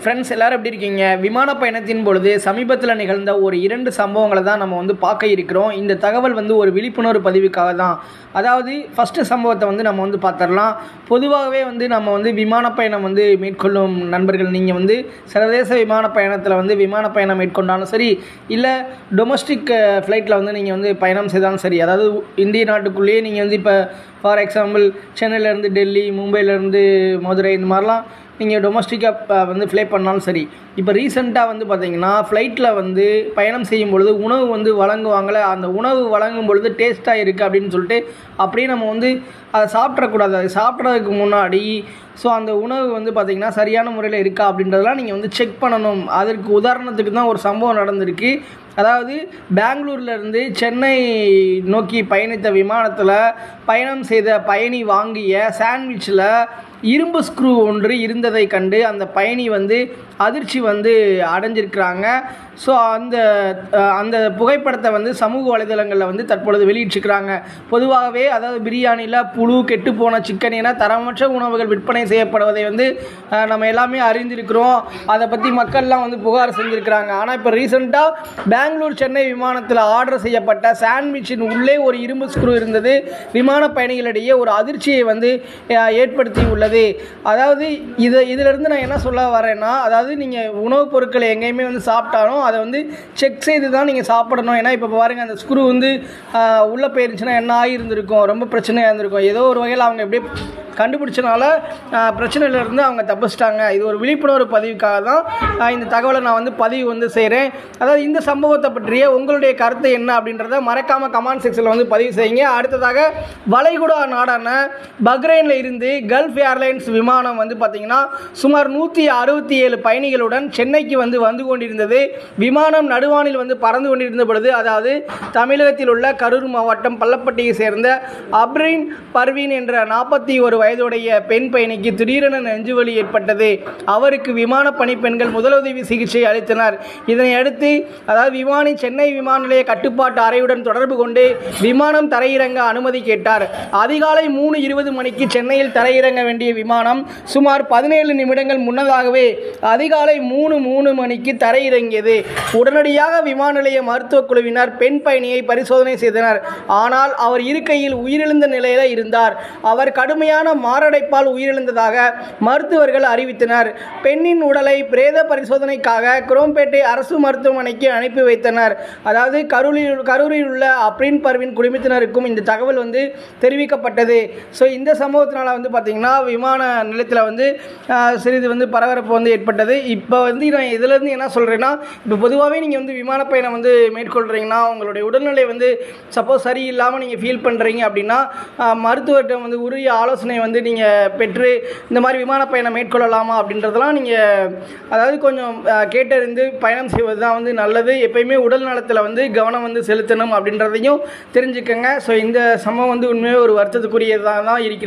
friends எல்லாரும் எப்படி இருக்கீங்க விமான பயணத்தின் பொழுது சமீபத்தில் நிகழ்ந்த ஒரு இரண்டு சம்பவங்களை தான் நம்ம வந்து பார்க்க இருக்கிறோம் இந்த தகவல் வந்து ஒரு விழிப்புணர்வு பதிவுக்காக தான் அதாவது ஃபஸ்ட்டு சம்பவத்தை வந்து நம்ம வந்து பார்த்துடலாம் பொதுவாகவே வந்து நம்ம வந்து விமான பயணம் வந்து மேற்கொள்ளும் நண்பர்கள் நீங்கள் வந்து சர்வதேச விமான பயணத்தில் வந்து விமான பயணம் மேற்கொண்டாலும் சரி இல்லை டொமஸ்டிக் ஃப்ளைட்டில் வந்து நீங்கள் வந்து பயணம் செய்தாலும் சரி அதாவது இந்திய நாட்டுக்குள்ளேயே நீங்கள் வந்து இப்போ ஃபார் எக்ஸாம்பிள் சென்னையிலேருந்து டெல்லி மும்பையிலேருந்து மதுரை இந்த மாதிரிலாம் நீங்கள் டொமஸ்டிக்காக வந்து ஃப்ளை பண்ணாலும் சரி இப்போ ரீசெண்டாக வந்து பார்த்தீங்கன்னா ஃப்ளைட்டில் வந்து பயணம் செய்யும் பொழுது உணவு வந்து வழங்குவாங்களே அந்த உணவு வழங்கும் பொழுது டேஸ்ட்டாக இருக்குது அப்படின்னு சொல்லிட்டு அப்படியே நம்ம வந்து அதை சாப்பிட்றக்கூடாது அதை சாப்பிட்றதுக்கு முன்னாடி ஸோ அந்த உணவு வந்து பார்த்திங்கன்னா சரியான முறையில் இருக்கா அப்படின்றதெல்லாம் நீங்கள் வந்து செக் பண்ணணும் அதற்கு உதாரணத்துக்கு தான் ஒரு சம்பவம் நடந்திருக்கு அதாவது பெங்களூர்லேருந்து சென்னை நோக்கி பயணித்த விமானத்தில் பயணம் செய்த பயணி வாங்கிய சாண்ட்விச்சில் இரும்பு ஸ்க்ரூ ஒன்று இருந்ததை கண்டு அந்த பயணி வந்து அதிர்ச்சி வந்து அடைஞ்சிருக்கிறாங்க ஸோ அந்த அஹ், அந்த புகைப்படத்தை வந்து சமூக வலைதளங்களில் வந்து தற்பொழுது வெளியிட்டிருக்கிறாங்க பொதுவாகவே அதாவது பிரியாணியில் புழு கெட்டுப்போன சிக்கன் என தரமற்ற உணவுகள் விற்பனை செய்யப்படுவதை வந்து அஹ், நம்ம எல்லாமே அறிந்திருக்கிறோம் அதை பற்றி மக்கள்லாம் வந்து புகார் செஞ்சுருக்கிறாங்க ஆனால் இப்போ ரீசெண்டாக பெங்களூர் சென்னை விமானத்தில் ஆர்டர் செய்யப்பட்ட சாண்ட்விச்சின் உள்ளே ஒரு இரும்பு ஸ்க்ரூ இருந்தது விமான பயணிகளிடையே ஒரு அதிர்ச்சியை வந்து அஹ், ஏற்படுத்தி உள்ளது அதாவது இது இதிலிருந்து நான் என்ன சொல்ல வரேன்னா அதாவது நீங்கள் உணவுப் பொருட்களை எங்கேயுமே வந்து சாப்பிட்டாலும் அதை வந்து செக் செய்து தான் நீங்கள் சாப்பிடணும் ஏன்னா இப்போ பாருங்கள் அந்த ஸ்க்ரூ வந்து ஆஹ், உள்ளே போயிருந்துச்சுன்னா என்ன ஆகியிருந்திருக்கும் ரொம்ப பிரச்சனையாக இருந்திருக்கும் ஏதோ ஒரு வகையில் அவங்க எப்படியே கண்டுபிடிச்சனால ஆஹ், பிரச்சனையிலேருந்து அவங்க தப்பிச்சிட்டாங்க இது ஒரு விழிப்புணர்வு பதிவுக்காக தான் ஆஹ், இந்த தகவலை நான் வந்து பதிவு வந்து செய்கிறேன் அதாவது இந்த சம்பவத்தை பற்றிய உங்களுடைய கருத்து என்ன அப்படின்றத மறக்காமல் கமெண்ட் செக்ஷனில் வந்து பதிவு செய்யுங்க அடுத்ததாக வளைகுடா நாடான பக்ரைனில் இருந்து கல்ஃப் ஏர்லைன்ஸ் விமானம் வந்து பார்த்திங்கன்னா சுமார் நூற்றி அறுபத்தி ஏழு பயணிகளுடன் சென்னைக்கு வந்து வந்து கொண்டிருந்தது விமானம் நடுவானில் வந்து பறந்து கொண்டிருந்த பொழுது அதாவது தமிழகத்தில் உள்ள கரூர் மாவட்டம் பள்ளப்பட்டியை சேர்ந்த அப்ரின் பர்வீன் என்ற நாற்பத்தி ஒரு வயதுடைய பெண் பயணிக்கு திடீரென நெஞ்சுவலி ஏற்பட்டது அவருக்கு விமான பணிப்பெண்கள் முதலுதவி சிகிச்சை அளித்தனர் இதனை அடுத்து அதாவது விமானி சென்னை விமான நிலைய கட்டுப்பாட்டு அறையுடன் தொடர்பு கொண்டு விமானம் தரையிறங்க அனுமதி கேட்டார் அதிகாலை மூணு இருபது மணிக்கு சென்னையில் தரையிறங்க வேண்டிய விமானம் சுமார் பதினேழு நிமிடங்கள் முன்னதாகவே அதிகாலை மூணு மூணு மணிக்கு தரையிறங்கியது உடனடியாக விமான நிலைய மருத்துவக் குழுவினர் பெண் பயணியை பரிசோதனை செய்தனர் ஆனால் அவர் இருக்கையில் உயிரிழந்த நிலையில் இருந்தார் அவர் கடுமையான மாரடைப்பால் உயிரிழந்ததாக மருத்துவர்கள் அறிவித்தனர் பெண்ணின் உடலை பிரேத பரிசோதனைக்காக குரோம்பேட்டை அரசு மருத்துவமனைக்கு அனுப்பி வைத்தனர் அதாவது கரூரில் கரூரில் உள்ள அப்ரின் பர்வின் குடும்பத்தினருக்கும் இந்த தகவல் வந்து தெரிவிக்கப்பட்டது ஸோ இந்த சம்பவத்தினால வந்து பார்த்திங்கன்னா விமான நிலையத்தில் வந்து ஆஹ், சிறிது வந்து பரபரப்பு வந்து ஏற்பட்டது இப்போ வந்து நான் இதிலேருந்து என்ன சொல்கிறேன்னா இப்போ பொதுவாகவே நீங்கள் வந்து விமான பயணம் வந்து மேற்கொள்கிறீங்கன்னா உங்களுடைய உடல்நிலை வந்து சப்போஸ் சரியில்லாமல் நீங்கள் ஃபீல் பண்ணுறீங்க அப்படின்னா ஆஹ், மருத்துவர்கிட்ட வந்து உரிய ஆலோசனை வந்து நீங்கள் பெற்று இந்த மாதிரி விமான பயணம் மேற்கொள்ளலாமா அப்படின்றதெல்லாம் நீங்கள் அதாவது கொஞ்சம் ஆஹ், கேட்டறிந்து பயணம் செய்வது தான் வந்து நல்லது எப்பயுமே உடல் நலத்தில் வந்து கவனம் வந்து செலுத்தணும் அப்படின்றதையும் தெரிஞ்சுக்கங்க ஸோ இந்த சம்பவம் வந்து உண்மையாக ஒரு வருத்தத்துக்குரியதாக தான் இருக்கிறது